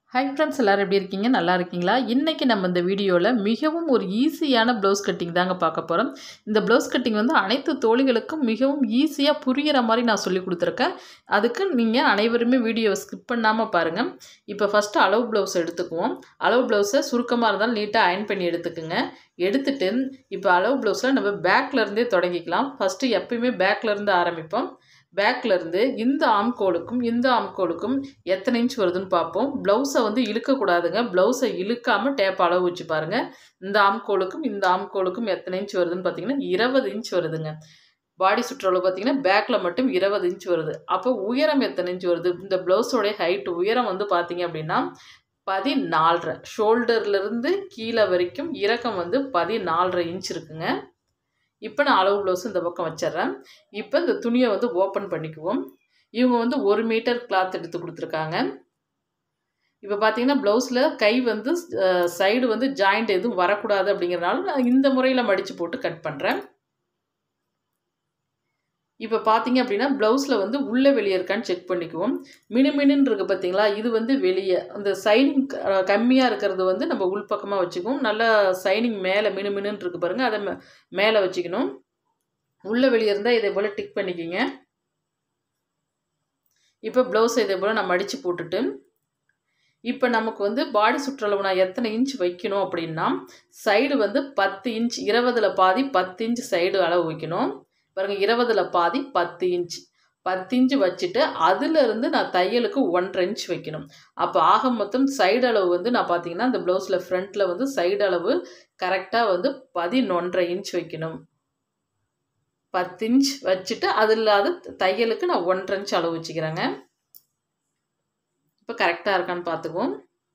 hi friends எல்லோரும் எப்படி இருக்கீங்க நல்லா இருக்கீங்களா இன்றைக்கி நம்ம இந்த வீடியோவில் மிகவும் ஒரு ஈஸியான ப்ளவுஸ் கட்டிங் தாங்க பார்க்க போகிறோம் இந்த ப்ளவுஸ் கட்டிங் வந்து அனைத்து தோழிகளுக்கும் மிகவும் ஈஸியாக புரிகிற மாதிரி நான் சொல்லி கொடுத்துருக்கேன் அதுக்கு நீங்கள் அனைவருமே வீடியோவை ஸ்கிப் பண்ணாமல் பாருங்கள் இப்போ ஃபஸ்ட்டு அளவு ப்ளவுஸ் எடுத்துக்குவோம் அளவு ப்ளவுஸை சுருக்கமாக இருந்தாலும் நீட்டாக அயன் பண்ணி எடுத்துக்குங்க எடுத்துட்டு இப்போ அளவு ப்ளவுஸில் நம்ம பேக்கில் இருந்தே தொடங்கிக்கலாம் ஃபஸ்ட்டு எப்பயுமே பேக்கில் இருந்து ஆரம்பிப்போம் பேக்கில் இருந்து இந்த ஆம்கோலுக்கும் இந்த ஆம்கோலுக்கும் எத்தனை இன்ச் வருதுன்னு பார்ப்போம் ப்ளவுஸை வந்து இழுக்கக்கூடாதுங்க ப்ளவுஸை இழுக்காமல் டேப் அளவு வச்சு பாருங்கள் இந்த ஆம்கோலுக்கும் இந்த ஆம்கோலுக்கும் எத்தனை இன்ச் வருதுன்னு பார்த்தீங்கன்னா இருபது இன்ச் வருதுங்க பாடி சுற்றளவு பார்த்தீங்கன்னா பேக்கில் மட்டும் இருபது இன்ச் வருது அப்போ உயரம் எத்தனை இன்ச் வருது இந்த ப்ளவுஸோடைய ஹைட் உயரம் வந்து பார்த்தீங்க அப்படின்னா பதினாலரை ஷோல்டர்லேருந்து கீழே வரைக்கும் இறக்கம் வந்து பதினாலரை இன்ச் இருக்குங்க இப்போ நான் அளவு ப்ளவுஸ் இந்த பக்கம் வச்சிட்றேன் இப்போ இந்த துணியை வந்து ஓப்பன் பண்ணிக்குவோம் இவங்க வந்து ஒரு மீட்டர் கிளாத் எடுத்து கொடுத்துருக்காங்க இப்போ பார்த்தீங்கன்னா ப்ளவுஸில் கை வந்து சைடு வந்து ஜாயிண்ட் எதுவும் வரக்கூடாது அப்படிங்கிறனால நான் இந்த முறையில் மடித்து போட்டு கட் பண்ணுறேன் இப்போ பார்த்தீங்க அப்படின்னா ப்ளவுஸில் வந்து உள்ளே வெளியே இருக்கான்னு செக் பண்ணிக்குவோம் மினுமினுன்னு இருக்குது பார்த்தீங்களா இது வந்து வெளியே அந்த சைனிங் கம்மியாக இருக்கிறது வந்து நம்ம உள்பக்கமாக வச்சுக்குவோம் நல்லா சைனிங் மேலே மினுமினுன்னு இருக்குது பாருங்கள் அதை மேலே வச்சுக்கணும் உள்ளே வெளியே இருந்தால் இதே போல் டிக் பண்ணிக்கிங்க இப்போ ப்ளவுஸை இதே போல் நான் மடித்து போட்டுட்டு இப்போ நமக்கு வந்து பாடி சுற்றளவு நான் எத்தனை இன்ச் வைக்கணும் அப்படின்னா சைடு வந்து பத்து இன்ச் இருபதில் பாதி பத்து இன்ச் சைடு அளவு வைக்கணும் பாருங்கள் இருபதில் பாதி பத்து இன்ச் பத்து இன்ச்சு வச்சுட்டு அதிலிருந்து நான் தையலுக்கு ஒன்றரை இன்ச் வைக்கணும் அப்போ ஆக மொத்தம் சைடு அளவு வந்து நான் பார்த்தீங்கன்னா இந்த ப்ளவுஸில் ஃப்ரண்ட்டில் வந்து சைடு அளவு கரெக்டாக வந்து பதினொன்றரை இன்ச் வைக்கணும் பத்து இன்ச் வச்சுட்டு அது இல்லாத தையலுக்கு நான் ஒன்றரை இன்ச் அளவு வச்சுக்கிறேங்க இப்போ கரெக்டாக இருக்கான்னு பார்த்துக்குவோம்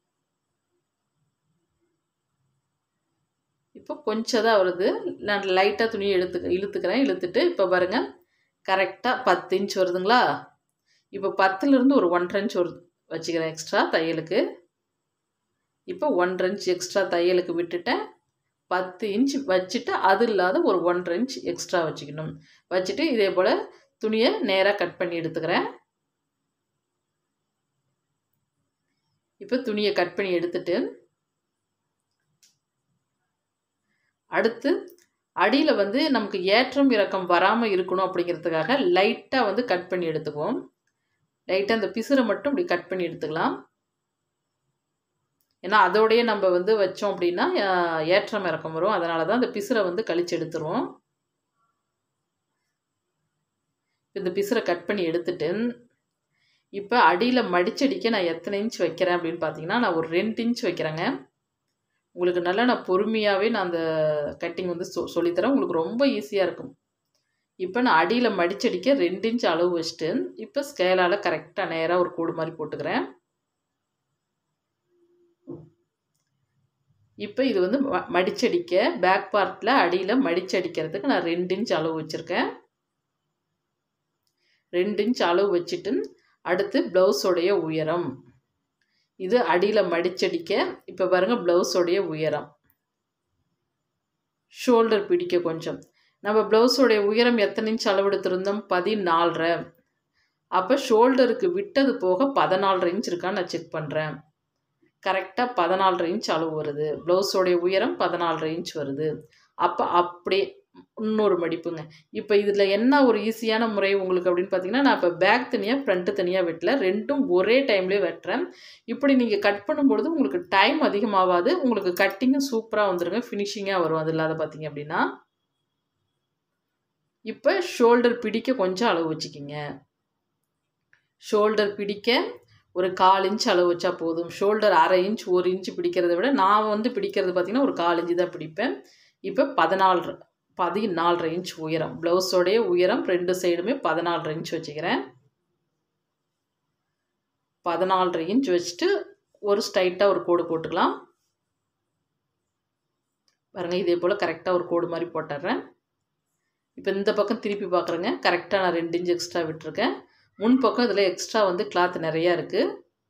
இப்போ கொஞ்சம் தான் வருது நான் லைட்டாக துணியை இழுத்து இழுத்துக்கிறேன் இழுத்துட்டு இப்போ பாருங்கள் கரெக்டாக பத்து இன்ச் வருதுங்களா இப்போ பத்துலேருந்து ஒரு ஒன்றரை இன்ச் வருது வச்சுக்கிறேன் எக்ஸ்ட்ரா தையலுக்கு இப்போ ஒன்றரை இன்ச் எக்ஸ்ட்ரா தையலுக்கு விட்டுட்டேன் பத்து இன்ச் வச்சுட்டு அது இல்லாத ஒரு ஒன்றரை இன்ச் எக்ஸ்ட்ரா வச்சுக்கணும் வச்சுட்டு இதே போல் துணியை நேராக கட் பண்ணி எடுத்துக்கிறேன் இப்போ துணியை கட் பண்ணி எடுத்துட்டு அடுத்து அடியில் வந்து நமக்கு ஏற்றம் இறக்கம் வராமல் இருக்கணும் அப்படிங்கிறதுக்காக லைட்டாக வந்து கட் பண்ணி எடுத்துக்குவோம் லைட்டாக அந்த பிசுரை மட்டும் இப்படி கட் பண்ணி எடுத்துக்கலாம் ஏன்னா அதோடையே நம்ம வந்து வச்சோம் அப்படின்னா ஏற்றம் இறக்கம் வரும் அதனால தான் அந்த பிசுரை வந்து கழிச்சு எடுத்துருவோம் இந்த பிசுரை கட் பண்ணி எடுத்துட்டு இப்போ அடியில் மடிச்சடிக்க நான் எத்தனை இன்ச் வைக்கிறேன் அப்படின்னு பார்த்தீங்கன்னா நான் ஒரு ரெண்டு இன்ச் வைக்கிறேங்க உங்களுக்கு நல்லா நான் பொறுமையாகவே நான் அந்த கட்டிங் வந்து சொ சொல்லித்தரேன் உங்களுக்கு ரொம்ப ஈஸியாக இருக்கும் இப்போ நான் அடியில் மடிச்சடிக்க ரெண்டு இன்ச் அளவு வச்சுட்டு இப்போ ஸ்கேலால் கரெக்டாக நேராக ஒரு கூடு மாதிரி போட்டுக்கிறேன் இப்போ இது வந்து மடிச்சடிக்க பேக் பார்ட்டில் அடியில் மடிச்சடிக்கிறதுக்கு நான் ரெண்டு இன்ச் அளவு வச்சுருக்கேன் ரெண்டு இன்ச் அளவு வச்சுட்டு அடுத்து ப்ளவுஸோடைய உயரம் இது அடியில் மடிச்சடிக்க இப்போ பாருங்கள் ப்ளவுஸோடைய உயரம் ஷோல்டர் பிடிக்க கொஞ்சம் நம்ம ப்ளவுஸோடைய உயரம் எத்தனை இன்ச் அளவெடுத்திருந்தோம் பதினாலரை அப்போ ஷோல்டருக்கு விட்டது போக பதினாலரை இன்ச் இருக்கான்னு நான் செக் பண்ணுறேன் கரெக்டாக பதினாலரை இன்ச் அளவு வருது ப்ளவுஸோடைய உயரம் பதினாலரை இன்ச் வருது அப்போ அப்படியே இன்னொரு மடிப்புங்க இப்போ இதில் என்ன ஒரு ஈஸியான முறை உங்களுக்கு அப்படின்னு பார்த்தீங்கன்னா நான் இப்போ பேக் தனியாக ஃப்ரண்ட்டு தனியாக வெட்டல ரெண்டும் ஒரே டைம்லேயே வெட்டுறேன் இப்படி நீங்கள் கட் பண்ணும்பொழுது உங்களுக்கு டைம் அதிகமாகாது உங்களுக்கு கட்டிங்கும் சூப்பராக வந்துடுங்க ஃபினிஷிங்காக வரும் அது இல்லாத பார்த்தீங்க அப்படின்னா இப்போ ஷோல்டர் பிடிக்க கொஞ்சம் அளவு வச்சுக்கிங்க ஷோல்டர் பிடிக்க ஒரு கால் இன்ச் அளவு வச்சா போதும் ஷோல்டர் அரை இன்ச் ஒரு இன்ச் பிடிக்கிறத விட நான் வந்து பிடிக்கிறது பார்த்திங்கன்னா ஒரு கால் இன்ச்சு தான் பிடிப்பேன் இப்போ பதினாலு பதினாலரை இன்ச் உயரம் ப்ளவுஸோடைய உயரம் ரெண்டு சைடுமே பதினாலரை இன்ச் வச்சுக்கிறேன் பதினாலரை இன்ச் வச்சுட்டு ஒரு ஸ்ட்ரைட்டாக ஒரு கோடு போட்டுக்கலாம் பாருங்கள் இதே போல் கரெக்டாக ஒரு கோடு மாதிரி போட்டுடுறேன் இப்போ இந்த பக்கம் திருப்பி பார்க்குறேங்க கரெக்டாக நான் ரெண்டு இன்ச் எக்ஸ்ட்ரா விட்டுருக்கேன் முன் பக்கம் இதில் எக்ஸ்ட்ரா வந்து கிளாத் நிறையா இருக்குது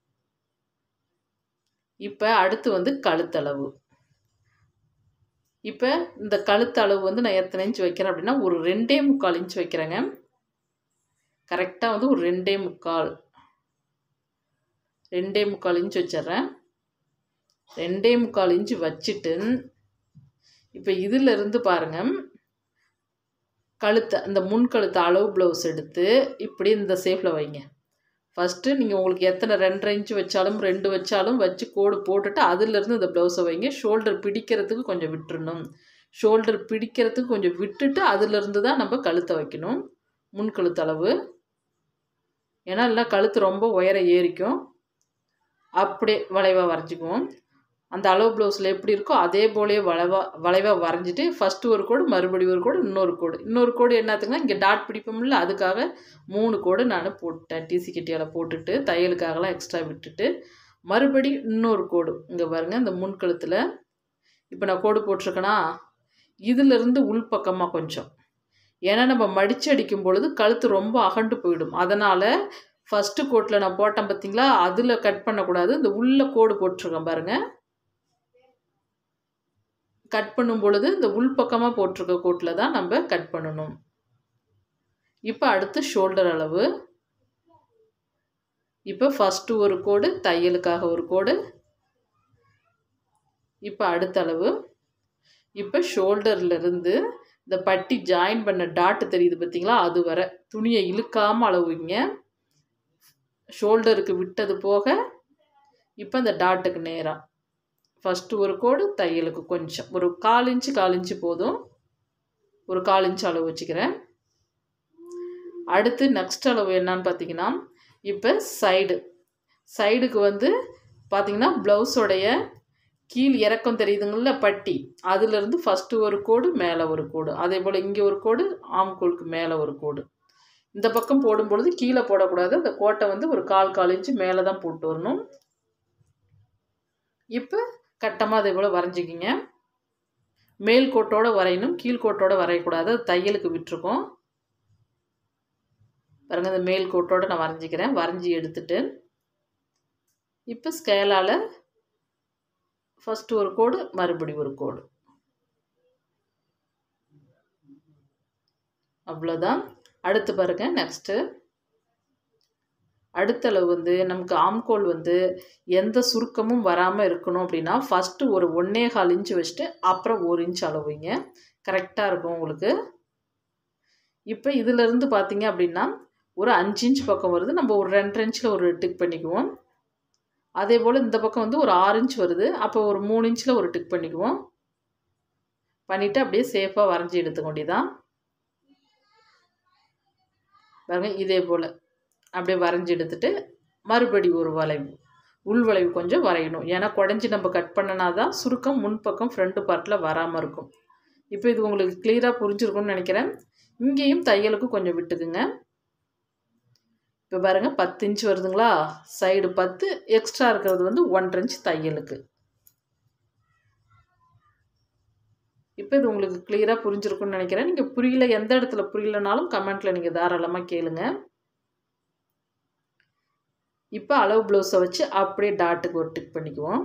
இப்போ அடுத்து வந்து கழுத்தளவு இப்போ இந்த கழுத்து அளவு வந்து நான் எத்தனை இன்ச் வைக்கிறேன் அப்படின்னா ஒரு ரெண்டே முக்கால் இன்ச் வைக்கிறேங்க கரெக்டாக வந்து ஒரு ரெண்டே முக்கால் ரெண்டே முக்கால் இன்ச் வச்சிட்றேன் ரெண்டே முக்கால் இன்ச்சு வச்சுட்டு இப்போ இதிலிருந்து பாருங்கள் கழுத்தை அந்த முன் கழுத்து அளவு ப்ளவுஸ் எடுத்து இப்படி இந்த சேஃபில் வைங்க ஃபஸ்ட்டு நீங்கள் உங்களுக்கு எத்தனை ரெண்டரை இன்ச்சு வச்சாலும் ரெண்டு வச்சாலும் வச்சு கோடு போட்டுட்டு அதிலிருந்து இந்த ப்ளவுஸை வைங்க ஷோல்டர் பிடிக்கிறதுக்கு கொஞ்சம் விட்டுறணும் ஷோல்டர் பிடிக்கிறதுக்கு கொஞ்சம் விட்டுட்டு அதிலிருந்து தான் நம்ம கழுத்தை வைக்கணும் முன் கழுத்து அளவு ஏன்னா இல்லை கழுத்து ரொம்ப உயர ஏறிக்கும் அப்படியே வளைவாக வரைஞ்சிக்குவோம் அந்த அளவு ப்ளவுஸில் எப்படி இருக்கோ அதே போலே வளைவா வளைவாக வரைஞ்சிட்டு ஃபஸ்ட்டு ஒரு கோடு மறுபடி ஒரு கோடு இன்னொரு கோடு இன்னொரு கோடு என்னத்துக்குன்னா இங்கே டாட் பிடிப்போம்ல அதுக்காக மூணு கோடு நான் போட்டேன் டிசி கட்டியால் போட்டுட்டு தையலுக்காகலாம் எக்ஸ்ட்ரா விட்டுட்டு மறுபடி இன்னொரு கோடு இங்கே பாருங்கள் இந்த முன் கழுத்தில் இப்போ நான் கோடு போட்டிருக்கேனா இதிலிருந்து உள்பக்கமாக கொஞ்சம் ஏன்னா நம்ம மடித்து அடிக்கும் பொழுது கழுத்து ரொம்ப அகண்டு போயிடும் அதனால் ஃபஸ்ட்டு கோட்டில் நான் போட்டேன் பார்த்தீங்களா அதில் கட் பண்ணக்கூடாது இந்த உள்ள கோடு போட்டிருக்கேன் பாருங்கள் கட் பண்ணும் பொழுது இந்த உள்பக்கமாக போட்டிருக்க கோட்டில் தான் நம்ம கட் பண்ணணும் இப்போ அடுத்து ஷோல்டர் அளவு இப்போ ஃபஸ்ட்டு ஒரு கோடு தையலுக்காக ஒரு கோடு இப்போ அடுத்த அளவு இப்போ ஷோல்டர்லேருந்து இந்த பட்டி ஜாயின் பண்ண டாட்டு தெரியுது பார்த்தீங்களா அது வர துணியை இழுக்காமல் அளவுங்க ஷோல்டருக்கு விட்டது போக இப்போ இந்த டாட்டுக்கு நேராக ஃபஸ்ட்டு ஒரு கோடு தையலுக்கு கொஞ்சம் ஒரு கால் இன்ச்சு கால் இன்ச்சு போதும் ஒரு கால் இன்ச்சு அளவு வச்சுக்கிறேன் அடுத்து நெக்ஸ்ட் அளவு என்னன்னு பார்த்தீங்கன்னா இப்போ சைடு சைடுக்கு வந்து பார்த்தீங்கன்னா ப்ளவுஸோடைய கீழ் இறக்கம் தெரியுதுங்கள பட்டி அதுலேருந்து ஃபஸ்ட்டு ஒரு கோடு மேலே ஒரு கோடு அதே போல் இங்கே ஒரு கோடு ஆம்கோலுக்கு மேலே ஒரு கோடு இந்த பக்கம் போடும்பொழுது கீழே போடக்கூடாது அந்த கோட்டை வந்து ஒரு கால் கால் இன்ச்சு மேலே தான் போட்டு வரணும் இப்போ கட்டமாக அதே போல் வரைஞ்சிக்கிங்க மேல் கோட்டோடு வரையணும் கீழ்கோட்டோடு வரையக்கூடாது அது தையலுக்கு விட்டுருக்கோம் பாருங்கள் இந்த மேல் கோட்டோடு நான் வரைஞ்சிக்கிறேன் வரைஞ்சி எடுத்துட்டு இப்போ ஸ்கேலால் ஃபஸ்ட்டு ஒரு கோடு மறுபடி ஒரு கோடு அவ்வளோதான் அடுத்து பாருங்கள் நெக்ஸ்ட்டு அடுத்த அளவு வந்து நமக்கு ஆம்கோல் வந்து எந்த சுருக்கமும் வராமல் இருக்கணும் அப்படின்னா ஃபஸ்ட்டு ஒரு ஒன்றே கால் இன்ச்சு வச்சுட்டு அப்புறம் ஒரு இன்ச் அளவுங்க கரெக்டாக இருக்கும் உங்களுக்கு இப்போ இதிலேருந்து பார்த்தீங்க அப்படின்னா ஒரு அஞ்சு இன்ச் பக்கம் வருது நம்ம ஒரு ரெண்டரை இன்ச்சில் ஒரு டிக் பண்ணிக்குவோம் அதே போல் இந்த பக்கம் வந்து ஒரு ஆறு இன்ச் வருது அப்போ ஒரு மூணு இன்ச்சில் ஒரு டிக் பண்ணிக்குவோம் பண்ணிவிட்டு அப்படியே சேஃபாக வரைஞ்சி எடுத்துக்க வேண்டியதான் பாருங்க இதே போல் அப்படியே வரைஞ்சி எடுத்துட்டு மறுபடி ஒரு வளைவு உள் வளைவு கொஞ்சம் வரையணும் ஏன்னா குடஞ்சி நம்ம கட் பண்ணனா தான் சுருக்கம் முன்பக்கம் ஃப்ரண்ட் பார்ட்டில் வராமல் இருக்கும் இப்போ இது உங்களுக்கு கிளியராக புரிஞ்சிருக்கும்னு நினைக்கிறேன் இங்கேயும் தையலுக்கு கொஞ்சம் விட்டுக்குங்க இப்போ பாருங்கள் பத்து இன்ச் வருதுங்களா சைடு பத்து எக்ஸ்ட்ரா இருக்கிறது வந்து ஒன்றரை இன்ச் தையலுக்கு இப்போ இது உங்களுக்கு கிளியராக புரிஞ்சிருக்கும்னு நினைக்கிறேன் நீங்கள் புரியல எந்த இடத்துல புரியலனாலும் கமெண்ட்டில் நீங்கள் தாராளமாக கேளுங்க இப்போ அளவு ப்ளவுஸை வச்சு அப்படியே டாட்டுக்கு ஒரு டிக் பண்ணிக்குவோம்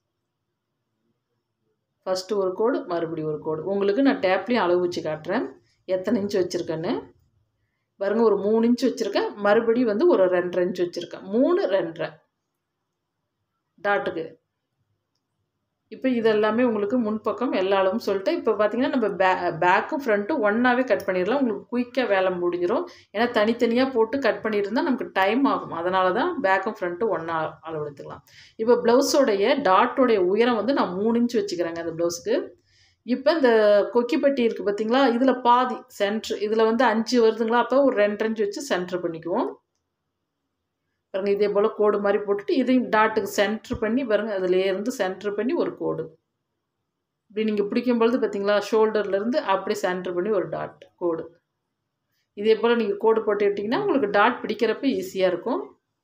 ஃபஸ்ட்டு ஒரு கோடு மறுபடியும் ஒரு கோடு உங்களுக்கு நான் டேப்லேயும் அளவு வச்சு காட்டுறேன் எத்தனை இன்ச் வச்சுருக்கேன்னு பாருங்க ஒரு மூணு இன்ச் வச்சுருக்கேன் மறுபடியும் வந்து ஒரு ரெண்டரை இன்ச் வச்சுருக்கேன் மூணு ரெண்டரை டாட்டுக்கு இப்போ இதெல்லாமே உங்களுக்கு முன்பக்கம் எல்லா அளவும் சொல்லிட்டு இப்போ பார்த்தீங்கன்னா நம்ம பே பேக்கும் ஃப்ரண்ட்டும் ஒன்றாவே கட் பண்ணிடலாம் உங்களுக்கு குயிக்காக வேலை முடிஞ்சிடும் ஏன்னா தனித்தனியாக போட்டு கட் பண்ணியிருந்தால் நமக்கு டைம் ஆகும் அதனால தான் பேக்கும் ஃப்ரண்ட்டும் ஒன்றா அளவு எடுத்துக்கலாம் இப்போ ப்ளவுஸோடைய டாட்டோடைய உயரம் வந்து நான் மூணு இன்ச் வச்சுக்கிறேங்க அந்த ப்ளவுஸுக்கு இப்போ இந்த கொக்கிப்பட்டி இருக்குது பார்த்தீங்களா இதில் பாதி சென்ட்ரு இதில் வந்து அஞ்சு வருதுங்களா அப்போ ஒரு ரெண்டு இன்ச் வச்சு சென்ட்ரு பண்ணிக்குவோம் பாருங்க இதே போல் கோடு மாதிரி போட்டுட்டு இதையும் டாட்டுக்கு சென்ட்ரு பண்ணி பாருங்க அதுலேயே இருந்து சென்ட்ரு பண்ணி ஒரு கோடு இப்படி நீங்கள் பிடிக்கும் பொழுது பார்த்தீங்களா ஷோல்டர்லேருந்து அப்படியே சென்ட்ரு பண்ணி ஒரு டாட் கோடு இதே போல் நீங்கள் கோடு போட்டு விட்டிங்கன்னா உங்களுக்கு டாட் பிடிக்கிறப்ப ஈஸியாக இருக்கும்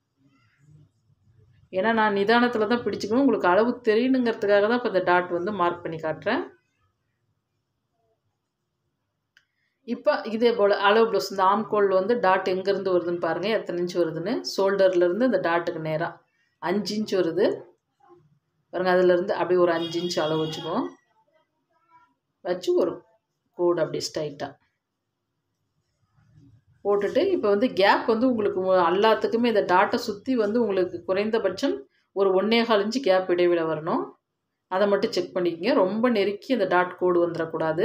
ஏன்னா நான் நிதானத்தில் தான் பிடிச்சிக்கணும் உங்களுக்கு அளவு தெரியணுங்கிறதுக்காக தான் இப்போ இந்த டாட் வந்து மார்க் பண்ணி காட்டுறேன் இப்போ இதே போல் அளவு ப்ளவுஸ் இந்த ஆம்கோல் வந்து டாட் எங்கேருந்து வருதுன்னு பாருங்கள் எத்தனை இன்ச் வருதுன்னு ஷோல்டர்லேருந்து இந்த டாட்டுக்கு நேராக அஞ்சு இன்ச் வருது பாருங்கள் அதுலேருந்து அப்படியே ஒரு அஞ்சு இன்ச் அளவு வச்சுக்குவோம் வச்சு ஒரு கோடு அப்படியே ஸ்ட்ரைட்டாக போட்டுட்டு இப்போ வந்து கேப் வந்து உங்களுக்கு எல்லாத்துக்குமே இந்த டாட்டை சுற்றி வந்து உங்களுக்கு குறைந்தபட்சம் ஒரு ஒன்றே கால் இன்ச்சு கேப் இடைவெளி வரணும் அதை மட்டும் செக் பண்ணிக்கங்க ரொம்ப நெருக்கி அந்த டாட் கோடு வந்துடக்கூடாது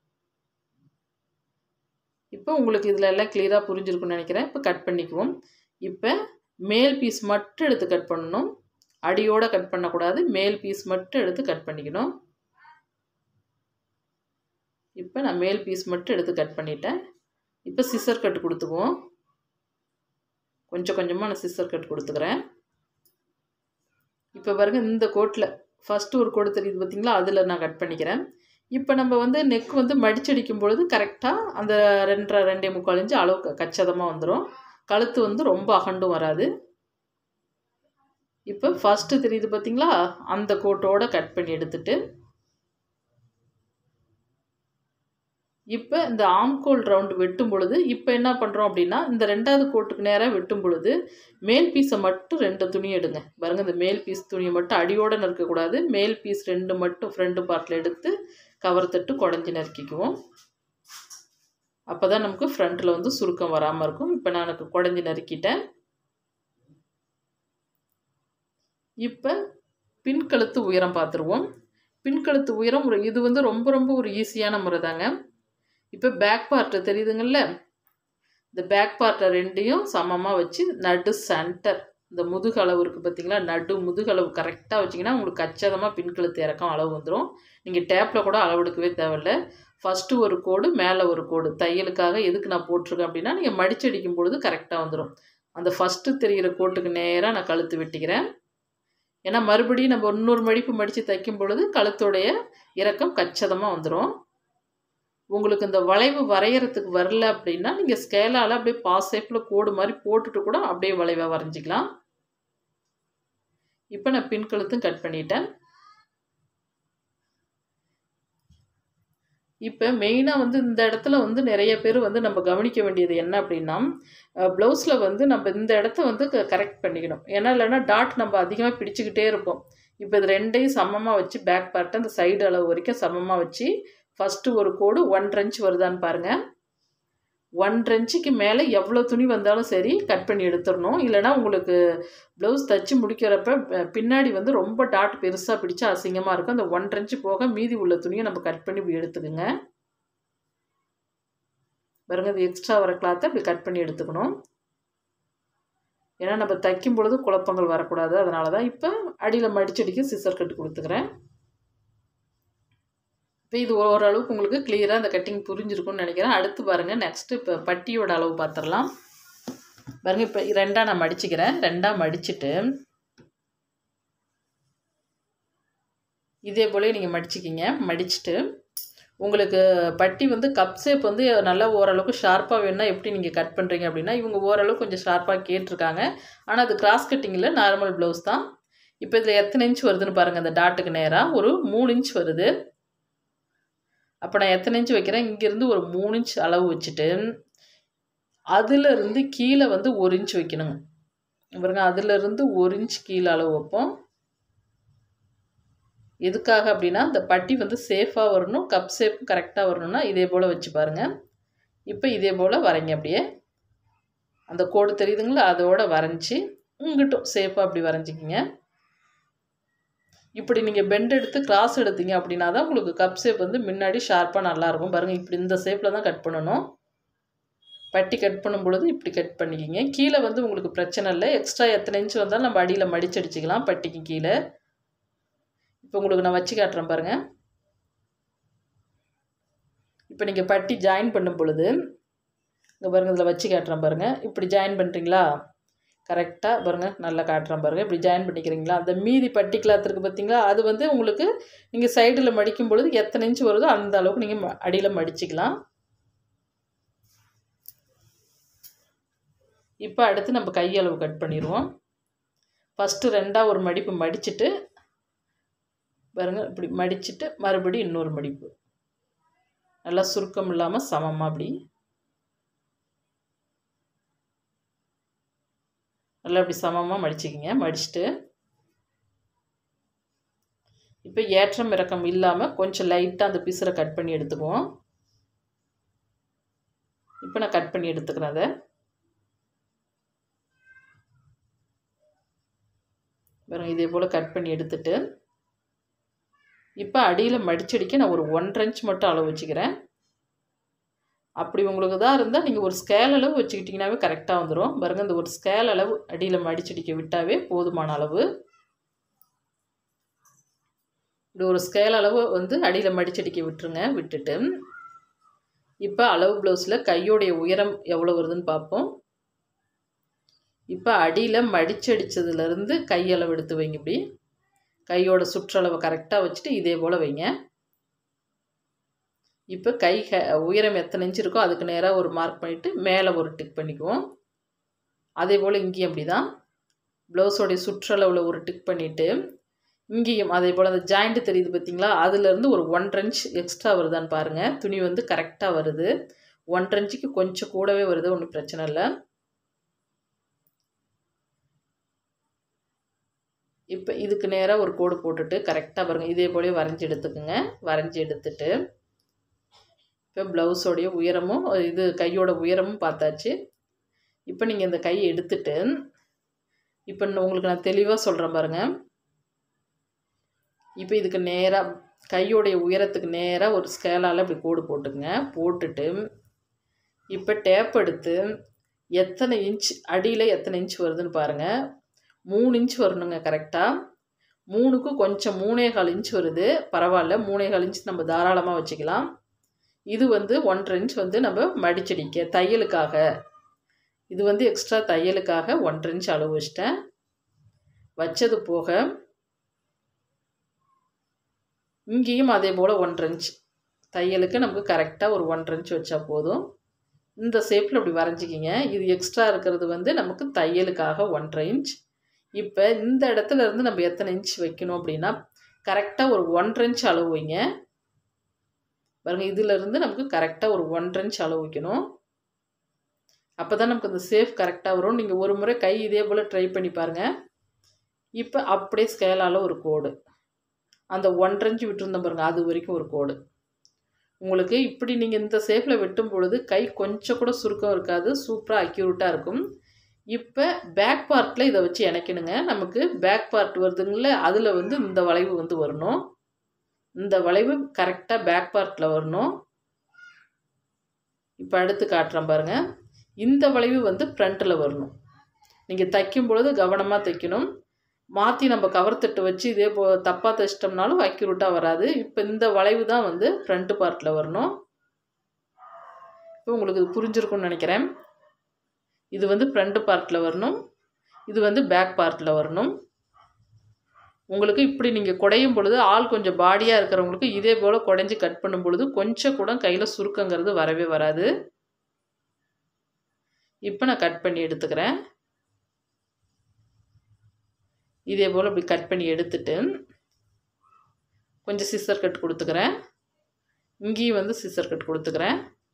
இப்போ உங்களுக்கு இதில் எல்லாம் கிளியராக புரிஞ்சிருக்குன்னு நினைக்கிறேன் இப்போ கட் பண்ணிக்குவோம் இப்போ மேல் பீஸ் மட்டும் எடுத்து கட் பண்ணணும் அடியோடு கட் பண்ணக்கூடாது மேல் பீஸ் மட்டும் எடுத்து கட் பண்ணிக்கணும் இப்போ நான் மேல் பீஸ் மட்டும் எடுத்து கட் பண்ணிட்டேன் இப்போ சிசர் கட் கொடுத்துக்குவோம் கொஞ்சம் கொஞ்சமாக நான் சிசர் கட் கொடுத்துக்கிறேன் இப்போ பாருங்கள் இந்த கோட்டில் ஃபஸ்ட்டு ஒரு கோடு தெரியுது பார்த்திங்களா அதில் நான் கட் பண்ணிக்கிறேன் இப்போ நம்ம வந்து நெக் வந்து மடிச்சடிக்கும் பொழுது கரெக்டாக அந்த ரெண்டரை ரெண்டே முக்கால் இன்ச்சு அளவு கச்சதமாக வந்துடும் கழுத்து வந்து ரொம்ப அகண்டும் வராது இப்போ ஃபஸ்ட்டு தெரியுது பார்த்திங்களா அந்த கோட்டோட கட் பண்ணி எடுத்துட்டு இப்போ இந்த ஆம்கோல் ரவுண்டு வெட்டும் பொழுது இப்போ என்ன பண்ணுறோம் அப்படின்னா இந்த ரெண்டாவது கோட்டுக்கு நேராக வெட்டும் பொழுது மேல் பீஸை மட்டும் ரெண்டு துணி எடுங்க பாருங்கள் இந்த மேல் பீஸ் துணியை மட்டும் அடியோடு நறுக்கக்கூடாது மேல் பீஸ் ரெண்டு மட்டும் ஃப்ரண்ட் பார்ட்டில் எடுத்து கவர் தட்டு குடஞ்சி நறுக்கிக்குவோம் அப்போ தான் நமக்கு ஃப்ரண்ட்டில் வந்து சுருக்கம் வராமல் இருக்கும் இப்போ நான் எனக்கு குடஞ்சி நறுக்கிட்டேன் இப்போ பின்கழுத்து உயரம் பார்த்துருவோம் பின்கழுத்து உயரம் ஒரு இது வந்து ரொம்ப ரொம்ப ஒரு ஈஸியான முறை தாங்க இப்போ பேக் பார்ட்டு தெரியுதுங்கள்ல இந்த பேக் பார்ட்டை ரெண்டையும் சமமாக வச்சு நடு சென்டர் இந்த முதுகளவு இருக்குது பார்த்தீங்களா நடு முதுகளவு கரெக்டாக வச்சிங்கன்னா உங்களுக்கு கச்சிதமாக பின்கழுத்து இறக்கம் அளவு வந்துடும் நீங்கள் டேப்பில் கூட அளவெடுக்கவே தேவையில்ல ஃபஸ்ட்டு ஒரு கோடு மேலே ஒரு கோடு தையலுக்காக எதுக்கு நான் போட்டிருக்கேன் அப்படின்னா நீங்கள் மடிச்சடிக்கும் பொழுது கரெக்டாக வந்துடும் அந்த ஃபஸ்ட்டு தெரிகிற கோட்டுக்கு நேராக நான் கழுத்து வெட்டிக்கிறேன் ஏன்னா மறுபடியும் நம்ம இன்னொரு மடிப்பு மடித்து தைக்கும் பொழுது கழுத்துடைய இறக்கம் கச்சிதமாக வந்துடும் உங்களுக்கு இந்த வளைவு வரைகிறதுக்கு வரல அப்படின்னா நீங்கள் ஸ்கேலால் அப்படியே பாஸ் ஷேப்பில் கோடு மாதிரி போட்டுட்டு கூட அப்படியே வளைவாக வரைஞ்சிக்கலாம் இப்போ நான் பின் கழுத்தும் கட் பண்ணிட்டேன் இப்போ மெயினாக வந்து இந்த இடத்துல வந்து நிறைய பேர் வந்து நம்ம கவனிக்க வேண்டியது என்ன அப்படின்னா ப்ளவுஸில் வந்து நம்ம இந்த இடத்த வந்து கரெக்ட் பண்ணிக்கணும் ஏன்னா இல்லைன்னா டாட் நம்ம அதிகமாக பிடிச்சிக்கிட்டே இருப்போம் இப்போ இது ரெண்டையும் சமமாக வச்சு பேக் பார்ட்டை அந்த சைடு அளவு வரைக்கும் சமமாக வச்சு ஃபஸ்ட்டு ஒரு கோடு ஒன்றரை இன்ச் வருதான்னு பாருங்கள் ஒன்றரை இன்ச்சுக்கு மேலே எவ்வளோ துணி வந்தாலும் சரி கட் பண்ணி எடுத்துடணும் இல்லைனா உங்களுக்கு ப்ளவுஸ் தைச்சி முடிக்கிறப்ப பின்னாடி வந்து ரொம்ப டாட் பெருசாக பிடிச்சா அசிங்கமாக இருக்கும் அந்த ஒன்றரை இன்ச்சு போக மீதி உள்ள துணியை நம்ம கட் பண்ணி இப்படி எடுத்துக்கோங்க பாருங்க இது எக்ஸ்ட்ரா வர கிளாத்தை இப்படி கட் பண்ணி எடுத்துக்கணும் ஏன்னா நம்ம தைக்கும் பொழுது குழப்பங்கள் வரக்கூடாது அதனால தான் இப்போ அடியில் மடிச்சடிக்கு சிசர் கட்டு கொடுத்துக்கிறேன் இப்போ இது ஓரளவுக்கு உங்களுக்கு கிளியராக இந்த கட்டிங் புரிஞ்சிருக்கும்னு நினைக்கிறேன் அடுத்து பாருங்கள் நெக்ஸ்ட்டு இப்போ பட்டியோட அளவு பார்த்துடலாம் பாருங்கள் இப்போ ரெண்டாக நான் மடிச்சுக்கிறேன் ரெண்டாக மடிச்சுட்டு இதே போல் நீங்கள் மடிச்சிக்கிங்க மடிச்சுட்டு உங்களுக்கு பட்டி வந்து கப் ஷேப் வந்து நல்லா ஓரளவுக்கு ஷார்ப்பாக வேணுன்னா எப்படி நீங்கள் கட் பண்ணுறீங்க அப்படின்னா இவங்க ஓரளவுக்கு கொஞ்சம் ஷார்ப்பாக கேட்டிருக்காங்க ஆனால் அது கிராஸ் கட்டிங்கில் நார்மல் ப்ளவுஸ் தான் இப்போ இதில் எத்தனை இன்ச் வருதுன்னு பாருங்கள் அந்த டாட்டுக்கு நேராக ஒரு மூணு இன்ச் வருது அப்போ நான் எத்தனை இன்ச் வைக்கிறேன் இங்கேருந்து ஒரு மூணு இன்ச் அளவு வச்சுட்டு அதிலிருந்து கீழே வந்து ஒரு இன்ச் வைக்கணுங்க பாருங்க அதிலிருந்து ஒரு இன்ச் கீழே அளவு வைப்போம் எதுக்காக அப்படின்னா இந்த பட்டி வந்து சேஃபாக வரணும் கப் ஷேப் கரெக்டாக வரணும்னா இதே போல் வச்சு பாருங்கள் இப்போ இதே போல் வரைங்க அப்படியே அந்த கோடு தெரியுதுங்களா அதோட வரைஞ்சி உங்ககிட்டும் சேஃபாக அப்படி வரைஞ்சிக்கிங்க இப்படி நீங்கள் பெண்ட் எடுத்து கிராஸ் எடுத்தீங்க அப்படின்னா தான் உங்களுக்கு கப் ஷேப் வந்து முன்னாடி ஷார்ப்பாக நல்லாயிருக்கும் பாருங்கள் இப்படி இந்த ஷேப்பில் தான் கட் பண்ணணும் பட்டி கட் பண்ணும் பொழுது இப்படி கட் பண்ணிக்கிங்க கீழே வந்து உங்களுக்கு பிரச்சனை இல்லை எக்ஸ்ட்ரா எத்தனை இன்ச் வந்தாலும் நம்ம அடியில் மடிச்சடிச்சிக்கலாம் பட்டிக்கு கீழே இப்போ உங்களுக்கு நான் வச்சு காட்டுறேன் பாருங்கள் இப்போ நீங்கள் பட்டி ஜாயின் பண்ணும் பொழுது இங்கே பாருங்கள் இதில் வச்சு காட்டுறேன் பாருங்கள் இப்படி ஜாயின் பண்ணுறீங்களா கரெக்டாக பாருங்கள் நல்லா காட்டுறேன் பாருங்கள் இப்படி ஜாயின் பண்ணிக்கிறீங்களா அந்த மீதி பட்டி கிளாத் இருக்குது பார்த்தீங்களா அது வந்து உங்களுக்கு நீங்கள் சைடில் மடிக்கும் பொழுது எத்தனை இன்ச் வருதோ அந்த அளவுக்கு நீங்கள் அடியில் மடிச்சிக்கலாம் இப்போ அடுத்து நம்ம கையளவு கட் பண்ணிடுவோம் ஃபஸ்ட்டு ரெண்டாக ஒரு மடிப்பு மடிச்சுட்டு பாருங்கள் இப்படி மடிச்சுட்டு மறுபடியும் இன்னொரு மடிப்பு நல்லா சுருக்கம் இல்லாமல் சமமாக அப்படி நல்லா இப்படி சமமாக மடிச்சுக்கிங்க மடிச்சுட்டு இப்போ ஏற்றம் இறக்கம் இல்லாமல் கொஞ்சம் லைட்டாக அந்த பீஸரை கட் பண்ணி எடுத்துக்குவோம் இப்போ நான் கட் பண்ணி எடுத்துக்கிறேன் அதை பாருங்க இதே போல் கட் பண்ணி எடுத்துட்டு இப்போ அடியில் மடிச்சடிக்க நான் ஒரு ஒன்றரை இன்ச் மட்டும் அளவு வச்சுக்கிறேன் அப்படி உங்களுக்கு தான் இருந்தால் நீங்கள் ஒரு ஸ்கேல் அளவு வச்சுக்கிட்டிங்கனாவே கரெக்டாக வந்துடும் பாருங்கள் இந்த ஒரு ஸ்கேல் அளவு அடியில் மடிச்சடிக்க விட்டாவே போதுமான அளவு இப்படி ஒரு ஸ்கேல் அளவு வந்து அடியில் மடிச்சடிக்க விட்டுருங்க விட்டுட்டு இப்போ அளவு ப்ளவுஸில் கையோடைய உயரம் எவ்வளோ வருதுன்னு பார்ப்போம் இப்போ அடியில் மடிச்சடிச்சதுலேருந்து கையளவு எடுத்து வைங்க இப்படி கையோட சுற்றளவை கரெக்டாக வச்சுட்டு இதே போல் வைங்க இப்போ கை உயரம் எத்தனை இன்ச்சு இருக்கோ அதுக்கு நேராக ஒரு மார்க் பண்ணிவிட்டு மேலே ஒரு டிக் பண்ணிக்குவோம் அதே போல் இங்கேயும் அப்படி தான் ப்ளவுஸோடைய சுற்றளவில் ஒரு டிக் பண்ணிவிட்டு இங்கேயும் அதே போல் அந்த ஜாயிண்ட்டு தெரியுது பார்த்தீங்களா அதுலேருந்து ஒரு ஒன்றரை இன்ச் எக்ஸ்ட்ரா வருதான்னு பாருங்கள் துணி வந்து கரெக்டாக வருது ஒன்றரை இன்ச்சுக்கு கொஞ்சம் கூடவே வருது ஒன்றும் பிரச்சனை இல்லை இப்போ இதுக்கு நேராக ஒரு கோடு போட்டுட்டு கரெக்டாக பாருங்கள் இதே போலே வரைஞ்சி எடுத்துக்குங்க வரைஞ்சி எடுத்துட்டு இப்போ ப்ளவுஸோடைய உயரமும் இது கையோட உயரமும் பார்த்தாச்சு இப்போ நீங்கள் இந்த கையை எடுத்துட்டு இப்போ உங்களுக்கு நான் தெளிவாக சொல்கிறேன் பாருங்கள் இப்போ இதுக்கு நேராக கையோடைய உயரத்துக்கு நேராக ஒரு ஸ்கேலால் இப்படி கோடு போட்டுங்க போட்டுட்டு இப்போ டேப் எடுத்து எத்தனை இன்ச் அடியில் எத்தனை இன்ச் வருதுன்னு பாருங்கள் மூணு இன்ச் வரணுங்க கரெக்டாக மூணுக்கு கொஞ்சம் மூணே கால் இன்ச் வருது பரவாயில்ல மூணே கால் இன்ச் நம்ம தாராளமாக வச்சுக்கலாம் இது வந்து ஒன்றரை இன்ச் வந்து நம்ம மடிச்சடிக்க தையலுக்காக இது வந்து எக்ஸ்ட்ரா தையலுக்காக ஒன்றரை இன்ச் அளவு வச்சிட்டேன் வச்சது போக இங்கேயும் அதே போல் ஒன்றரை இன்ச் தையலுக்கு நமக்கு கரெக்டாக ஒரு ஒன்றரை இன்ச் வச்சா போதும் இந்த ஷேப்பில் இப்படி வரைஞ்சிக்கிங்க இது எக்ஸ்ட்ரா இருக்கிறது வந்து நமக்கு தையலுக்காக ஒன்றரை இன்ச் இப்போ இந்த இடத்துல இருந்து நம்ம எத்தனை இன்ச் வைக்கணும் அப்படின்னா கரெக்டாக ஒரு ஒன்றரை இன்ச் அளவு வைங்க பாருங்க இதிலிருந்து நமக்கு கரெக்டாக ஒரு ஒன்றரை இன்ச் அளவு வைக்கணும் அப்போ தான் நமக்கு இந்த சேஃப் கரெக்டாக வரும் நீங்கள் ஒரு முறை கை இதே போல் ட்ரை பண்ணி பாருங்கள் இப்போ அப்படியே ஸ்கேலால் ஒரு கோடு அந்த ஒன்றரை இன்ச்சு விட்டுருந்தோம் பாருங்கள் அது வரைக்கும் ஒரு கோடு உங்களுக்கு இப்படி நீங்கள் இந்த சேஃபில் வெட்டும் பொழுது கை கொஞ்சம் கூட சுருக்கம் இருக்காது சூப்பராக அக்யூரேட்டாக இருக்கும் இப்போ பேக் பார்ட்டில் இதை வச்சு இணைக்கணுங்க நமக்கு பேக் பார்ட் வருதுங்கள அதில் வந்து இந்த வளைவு வந்து வரணும் இந்த வளைவு கரெக்டாக பேக் பார்ட்டில் வரணும் இப்போ அடுத்து காட்டுறேன் பாருங்கள் இந்த வளைவு வந்து ஃப்ரண்ட்டில் வரணும் நீங்கள் தைக்கும் பொழுது கவனமாக தைக்கணும் மாற்றி நம்ம கவர் தட்டு வச்சு இதே போ தப்பாக தைச்சிட்டோம்னாலும் அக்யூரேட்டாக வராது இப்போ இந்த வளைவு தான் வந்து ஃப்ரண்ட் பார்ட்டில் வரணும் இப்போ உங்களுக்கு இது புரிஞ்சிருக்கும்னு நினைக்கிறேன் இது வந்து ஃப்ரண்ட் பார்ட்டில் வரணும் இது வந்து பேக் பார்ட்டில் வரணும் உங்களுக்கு இப்படி நீங்கள் குடையும் பொழுது ஆள் கொஞ்சம் பாடியாக இருக்கிறவங்களுக்கு இதே போல் குடைஞ்சி கட் பண்ணும் பொழுது கொஞ்சம் கூட கையில் சுருக்கங்கிறது வரவே வராது இப்போ நான் கட் பண்ணி எடுத்துக்கிறேன் இதே போல் இப்படி கட் பண்ணி எடுத்துட்டு கொஞ்சம் சிசர் கட் கொடுத்துக்கிறேன் இங்கேயும் வந்து சிசர் கட் கொடுத்துக்கிறேன்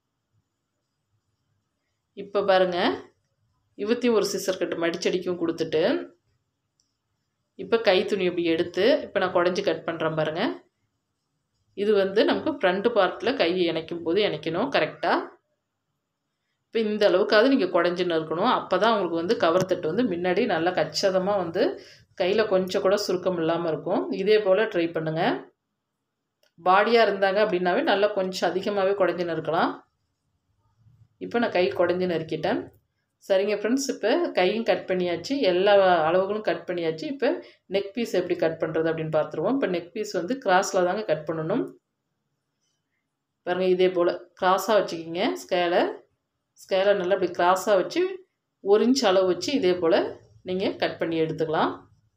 இப்போ பாருங்கள் இவத்தையும் ஒரு சிசர் கட்டு மடிச்சடிக்கும் கொடுத்துட்டு இப்போ கை துணி இப்படி எடுத்து இப்போ நான் குடஞ்சி கட் பண்ணுறேன் பாருங்கள் இது வந்து நமக்கு ஃப்ரண்ட் பார்ட்டில் கையை இணைக்கும் போது இணைக்கணும் கரெக்டாக இப்போ இந்த அளவுக்காவது நீங்கள் குடஞ்சின்னு இருக்கணும் அப்போ தான் உங்களுக்கு வந்து கவர் தட்டு வந்து முன்னாடி நல்லா கச்சிதமாக வந்து கையில் கொஞ்சம் கூட சுருக்கம் இல்லாமல் இருக்கும் இதே போல் ட்ரை பண்ணுங்கள் பாடியாக இருந்தாங்க அப்படின்னாவே நல்லா கொஞ்சம் அதிகமாகவே குடஞ்சின்னு இருக்கலாம் இப்போ நான் கை குடஞ்சி நறுக்கிட்டேன் சரிங்க ஃப்ரெண்ட்ஸ் இப்போ கையும் கட் பண்ணியாச்சு எல்லா அளவுகளும் கட் பண்ணியாச்சு இப்போ நெக் பீஸ் எப்படி கட் பண்ணுறது அப்படின்னு பார்த்துருவோம் இப்போ நெக் பீஸ் வந்து கிராஸில் தாங்க கட் பண்ணணும் பாருங்கள் இதே போல் கிராஸாக வச்சுக்கிங்க ஸ்கேலை ஸ்கேலை நல்லா இப்படி கிராஸாக வச்சு ஒரு இன்ச் அளவு வச்சு இதே போல் நீங்கள் கட் பண்ணி எடுத்துக்கலாம்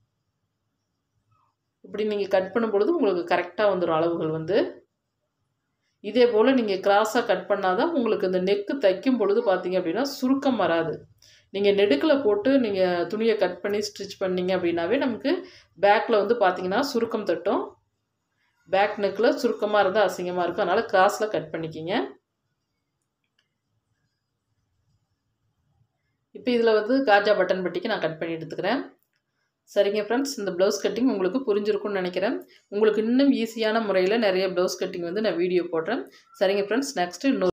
இப்படி நீங்கள் கட் பண்ணும் பொழுது உங்களுக்கு கரெக்டாக வந்துடும் அளவுகள் வந்து இதே போல் நீங்கள் கிராஸாக கட் பண்ணால் தான் உங்களுக்கு இந்த நெக்கு தைக்கும் பொழுது பார்த்தீங்க அப்படின்னா சுருக்கம் வராது நீங்கள் நெடுக்கில் போட்டு நீங்கள் துணியை கட் பண்ணி ஸ்டிச் பண்ணீங்க அப்படின்னாவே நமக்கு பேக்கில் வந்து பார்த்தீங்கன்னா சுருக்கம் தட்டும் பேக் நெக்கில் சுருக்கமாக இருந்தால் அசிங்கமாக இருக்கும் அதனால் கிராஸில் கட் பண்ணிக்கிங்க இப்போ இதில் வந்து காஜா பட்டன் பட்டிக்கு நான் கட் பண்ணி எடுத்துக்கிறேன் சரிங்க ஃப்ரெண்ட்ஸ் இந்த ப்ளவுஸ் கட்டிங் உங்களுக்கு புரிஞ்சிருக்கும்னு நினைக்கிறேன் உங்களுக்கு இன்னும் ஈஸியான முறையில் நிறைய ப்ளவுஸ் கட்டிங் வந்து நான் வீடியோ போடுறேன் சரிங்க ஃப்ரெண்ட்ஸ் நெக்ஸ்ட்டு இன்னொரு